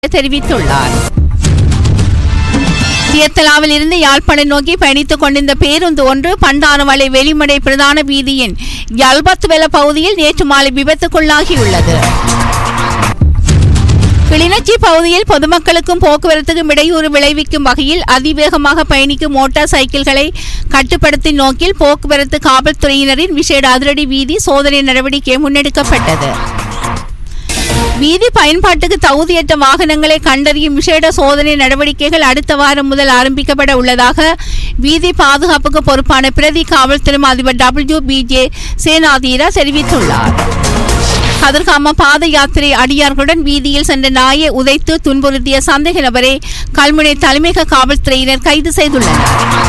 தெரிவித்துள்ளார் தியத்தலாவில் இருந்து யாழ்ப்பாணம் நோக்கி பயணித்துக் கொண்டிருந்த பேருந்து ஒன்று பண்டாரமலை வெளிமடை பிரதான வீதியின் யல்பத்வெல பகுதியில் நேற்று மாலை விபத்துக்குள்ளாகியுள்ளது கிளிநொச்சி பகுதியில் பொதுமக்களுக்கும் போக்குவரத்துக்கும் இடையூறு விளைவிக்கும் வகையில் அதிவேகமாக பயணிக்கும் மோட்டார் சைக்கிள்களை கட்டுப்படுத்தும் நோக்கில் போக்குவரத்து காவல்துறையினரின் விசேட அதிரடி வீதி சோதனை நடவடிக்கை முன்னெடுக்கப்பட்டது வீதி பயன்பாட்டுக்கு தகுதியற்ற வாகனங்களை கண்டறியும் விசேட சோதனை நடவடிக்கைகள் அடுத்த வாரம் முதல் ஆரம்பிக்கப்பட உள்ளதாக வீதி பாதுகாப்புக்கு பொறுப்பான பிரதி காவல்துறை அதிபர் டபிள்யூ பிஜே சேனாதீரா தெரிவித்துள்ளார் கதிர்காம பாத யாத்திரை அடியார்களுடன் வீதியில் சென்ற நாயை உதைத்து துன்புறுத்திய சந்தேக நபரை கல்முனை தலைமையக காவல்துறையினர் கைது செய்துள்ளனர்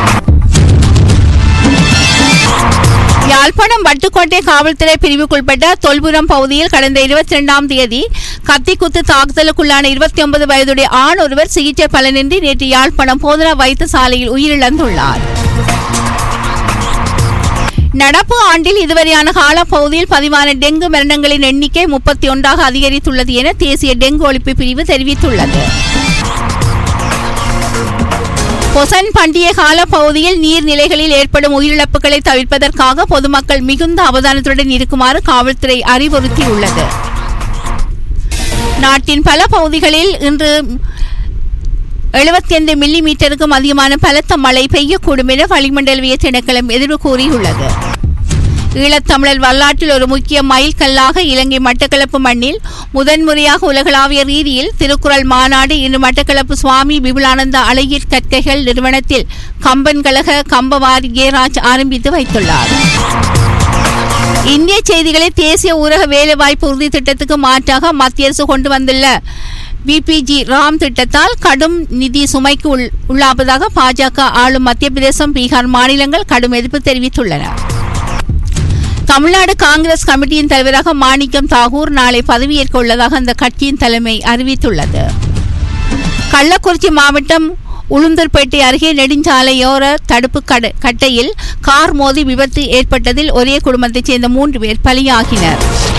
யாழ்ப்பாணம் வட்டுக்கோட்டை காவல்துறை பிரிவுக்குட்பட்ட தொல்புரம் பகுதியில் கடந்த இருபத்தி இரண்டாம் தேதி கத்திக்குத்து தாக்குதலுக்குள்ளான இருபத்தி ஒன்பது வயதுடைய ஆண் ஒருவர் சிகிச்சை பலனின்றி நேற்று யாழ்ப்பாணம் போதனா வைத்தியசாலையில் உயிரிழந்துள்ளார் நடப்பு ஆண்டில் இதுவரையான காலப்பகுதியில் பதிவான டெங்கு மரணங்களின் எண்ணிக்கை முப்பத்தி ஒன்றாக அதிகரித்துள்ளது என தேசிய டெங்கு ஒழிப்பு பிரிவு தெரிவித்துள்ளது பொசன் பண்டிகை கால பகுதியில் நீர்நிலைகளில் ஏற்படும் உயிரிழப்புகளை தவிர்ப்பதற்காக பொதுமக்கள் மிகுந்த அவதானத்துடன் இருக்குமாறு காவல்துறை அறிவுறுத்தியுள்ளது நாட்டின் பல பகுதிகளில் இன்று எழுபத்தி ஐந்து மில்லி மீட்டருக்கும் அதிகமான பலத்த மழை பெய்யக்கூடும் என வளிமண்டலவிய திணைக்களம் எதிர்வு கூறியுள்ளது ஈழத்தமிழர் வரலாற்றில் ஒரு முக்கிய மைல்கல்லாக இலங்கை மட்டக்களப்பு மண்ணில் முதன்முறையாக உலகளாவிய ரீதியில் திருக்குறள் மாநாடு இன்று மட்டக்களப்பு சுவாமி விபுலானந்த அழகிர் கற்கைகள் நிறுவனத்தில் கம்பன் கழக கம்பவாரி கேராஜ் ஆரம்பித்து வைத்துள்ளார் இந்திய செய்திகளை தேசிய ஊரக வேலைவாய்ப்பு உறுதி திட்டத்துக்கு மாற்றாக மத்திய அரசு கொண்டு வந்துள்ள பிபிஜி ராம் திட்டத்தால் கடும் நிதி சுமைக்கு உள் உள்ளாவதாக பாஜக ஆளும் மத்திய பிரதேசம் பீகார் மாநிலங்கள் கடும் எதிர்ப்பு தெரிவித்துள்ளன தமிழ்நாடு காங்கிரஸ் கமிட்டியின் தலைவராக மாணிக்கம் தாகூர் நாளை பதவியேற்க உள்ளதாக அந்த கட்சியின் தலைமை அறிவித்துள்ளது கள்ளக்குறிச்சி மாவட்டம் உளுந்தூர்பேட்டை அருகே நெடுஞ்சாலையோர தடுப்பு கட கட்டையில் கார் மோதி விபத்து ஏற்பட்டதில் ஒரே குடும்பத்தைச் சேர்ந்த மூன்று பேர் பலியாகினர்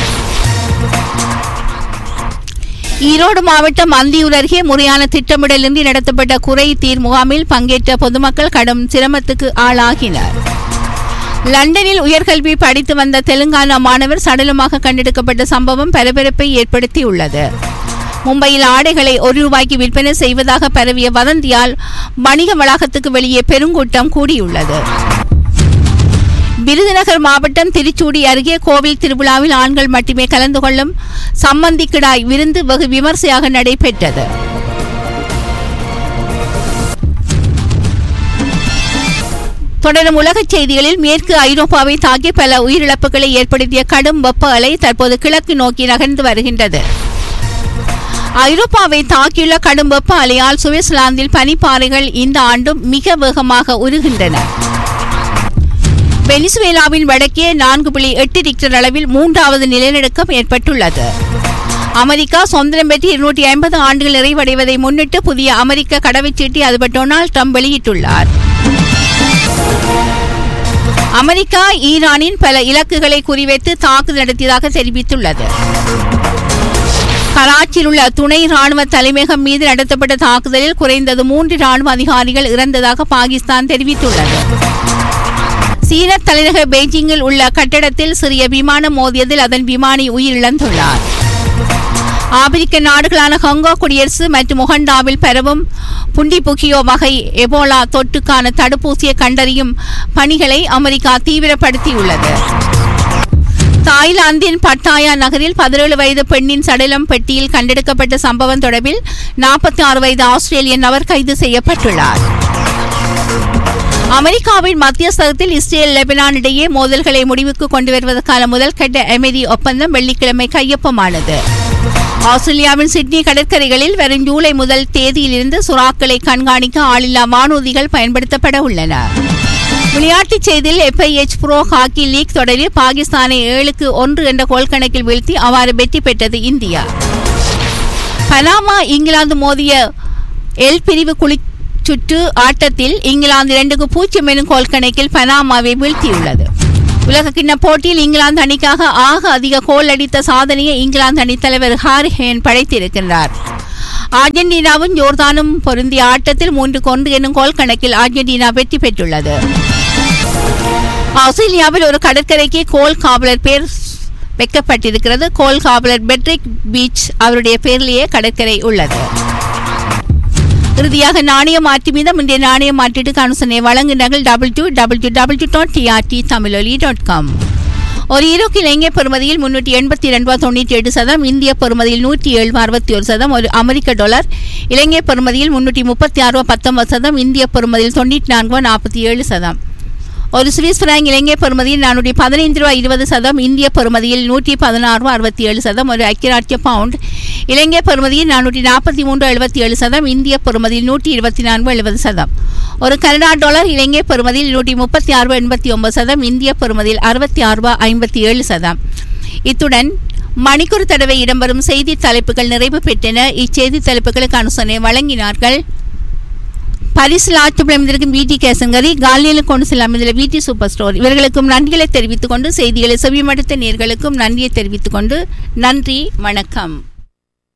ஈரோடு மாவட்டம் அந்தியூர் அருகே முறையான திட்டமிடலின்றி நடத்தப்பட்ட குறை தீர் முகாமில் பங்கேற்ற பொதுமக்கள் கடும் சிரமத்துக்கு ஆளாகினர் லண்டனில் உயர்கல்வி படித்து வந்த தெலுங்கானா மாணவர் சடலமாக கண்டெடுக்கப்பட்ட சம்பவம் பரபரப்பை ஏற்படுத்தியுள்ளது மும்பையில் ஆடைகளை ஒரு ரூபாய்க்கு விற்பனை செய்வதாக பரவிய வதந்தியால் வணிக வளாகத்துக்கு வெளியே பெருங்கூட்டம் கூடியுள்ளது விருதுநகர் மாவட்டம் திருச்சூடி அருகே கோவில் திருவிழாவில் ஆண்கள் மட்டுமே கலந்து கொள்ளும் சம்மந்தி கிடாய் விருந்து வெகு விமர்சையாக நடைபெற்றது தொடரும் உலகச் செய்திகளில் மேற்கு ஐரோப்பாவை தாக்கி பல உயிரிழப்புகளை ஏற்படுத்திய கடும் வெப்ப அலை தற்போது கிழக்கு நோக்கி நகர்ந்து வருகின்றது ஐரோப்பாவை தாக்கியுள்ள கடும் வெப்ப அலையால் சுவிட்சர்லாந்தில் பனிப்பாறைகள் இந்த ஆண்டும் மிக வேகமாக உருகின்றன வெனிசுவேலாவின் வடக்கே நான்கு புள்ளி எட்டு ரிக்டர் அளவில் மூன்றாவது நிலநடுக்கம் ஏற்பட்டுள்ளது அமெரிக்கா சுதந்திரம் பெற்று இருநூற்றி ஐம்பது ஆண்டுகள் நிறைவடைவதை முன்னிட்டு புதிய அமெரிக்க கடவுச்சீட்டை அதிபர் டொனால்டு ட்ரம்ப் வெளியிட்டுள்ளார் அமெரிக்கா ஈரானின் பல இலக்குகளை குறிவைத்து தாக்குதல் நடத்தியதாக தெரிவித்துள்ளது கராச்சியில் உள்ள துணை ராணுவ தலைமையகம் மீது நடத்தப்பட்ட தாக்குதலில் குறைந்தது மூன்று ராணுவ அதிகாரிகள் இறந்ததாக பாகிஸ்தான் தெரிவித்துள்ளது சீன தலைநகர் பெய்ஜிங்கில் உள்ள கட்டடத்தில் சிறிய விமானம் மோதியதில் அதன் விமானி உயிரிழந்துள்ளார் ஆப்பிரிக்க நாடுகளான ஹங்கோ குடியரசு மற்றும் உகண்டாவில் பரவும் புண்டி புகியோ வகை எபோலா தொற்றுக்கான தடுப்பூசியை கண்டறியும் பணிகளை அமெரிக்கா தீவிரப்படுத்தியுள்ளது தாய்லாந்தின் பட்டாயா நகரில் பதினேழு வயது பெண்ணின் சடலம் பெட்டியில் கண்டெடுக்கப்பட்ட சம்பவம் தொடர்பில் நாற்பத்தி ஆறு வயது ஆஸ்திரேலிய நபர் கைது செய்யப்பட்டுள்ளார் அமெரிக்காவின் மத்தியஸ்தகத்தில் இஸ்ரேல் லெபனான் இடையே மோதல்களை முடிவுக்கு கொண்டு வருவதற்கான முதல் கட்ட அமைதி ஒப்பந்தம் வெள்ளிக்கிழமை கையொப்பமானது ஆஸ்திரேலியாவின் சிட்னி கடற்கரைகளில் வரும் ஜூலை முதல் தேதியிலிருந்து சுறாக்களை கண்காணிக்க ஆளில்லா வானூர்திகள் பயன்படுத்தப்பட உள்ளன விளையாட்டுச் செய்தியில் எஃப்ஐஎச் ப்ரோ ஹாக்கி லீக் தொடரில் பாகிஸ்தானை ஏழுக்கு ஒன்று என்ற கோல் கணக்கில் வீழ்த்தி அவ்வாறு வெற்றி பெற்றது இந்தியா பனாமா இங்கிலாந்து மோதிய எல் பிரிவு குளி சுற்று ஆட்டத்தில் இங்கிலாந்து இரண்டுக்கு பூஜ்ஜியம் எனும் கோல் கணக்கில் பனாமாவை வீழ்த்தியுள்ளது உலகக்கிண்ண போட்டியில் இங்கிலாந்து அணிக்காக ஆக அதிக கோல் அடித்த சாதனையை இங்கிலாந்து அணித் தலைவர் ஹாரி ஹேன் படைத்திருக்கின்றார் அர்ஜென்டினாவும் ஜோர்தானும் பொருந்திய ஆட்டத்தில் மூன்று கொண்டு என்னும் கோல் கணக்கில் அர்ஜென்டினா வெற்றி பெற்றுள்ளது ஆஸ்திரேலியாவில் ஒரு கடற்கரைக்கு கோல் காவலர் பேர் வைக்கப்பட்டிருக்கிறது கோல் காவலர் பெட்ரிக் பீச் அவருடைய பேரிலேயே கடற்கரை உள்ளது இறுதியாக நாணய மாற்றி மீதம் இன்றைய நாணய மாற்றீட்டுக்கு அனுசரணை வழங்குகிறார்கள் double two double two double two dot TRT Tamiloli dot com ஒரு ஈரோக்கு இலங்கை பெறுமதியில் முன்னூற்றி எண்பத்தி ரெண்டு ரூபா தொண்ணூற்றி எட்டு சதம் இந்திய பெறுமதியில் நூற்றி ஏழு அறுபத்தி ஒரு சதம் ஒரு அமெரிக்க டாலர் இலங்கை பெறுமதியில் முன்னூற்றி முப்பத்தி ஆறு ரூபா பத்தொன்பது சதம் இந்திய பெறுமதியில் தொண்ணூற்றி நான்கு ரூபா நாற்பத்தி ஏழு சதம் ஒரு சுவிஸ் பிராங்க் இலங்கை பெறுமதியில் நானூற்றி பதினைந்து ரூபா இருபது சதம் இந்திய பெறுமதியில் நூற்றி பதினாறு ரூபா அறுபத்தி ஏழு சதம் ஒரு ஐக்கியராட்சிய பவுண்ட் இலங்கை பெறுமதியில் நானூற்றி நாற்பத்தி மூன்று எழுபத்தி ஏழு சதம் இந்திய பெறுமதியில் நூற்றி இருபத்தி நான்கு எழுபது சதம் ஒரு கனடா டாலர் இலங்கை பெறுமதியில் நூற்றி முப்பத்தி ஆறு ரூபா எண்பத்தி ஒன்பது சதம் இந்திய பெறுமதியில் அறுபத்தி ஆறு ரூபா ஐம்பத்தி ஏழு சதம் இத்துடன் மணிக்கூர் தடவை இடம்பெறும் செய்தி தலைப்புகள் நிறைவு பெற்றன இச்செய்தி தலைப்புகளுக்கு அனுசரணை வழங்கினார்கள் பரிசில் ஆற்றுப்படம் அமைந்திருக்கும் பிடி கேசங்கரி காலியில் கொண்டு செல்ல அமைந்துள்ள பிடி சூப்பர் ஸ்டோர் இவர்களுக்கும் நன்றிகளை தெரிவித்துக் கொண்டு செய்திகளை செவிமடுத்த நேர்களுக்கும் நன்றியை தெரிவித்துக் கொண்டு நன்றி வணக்கம்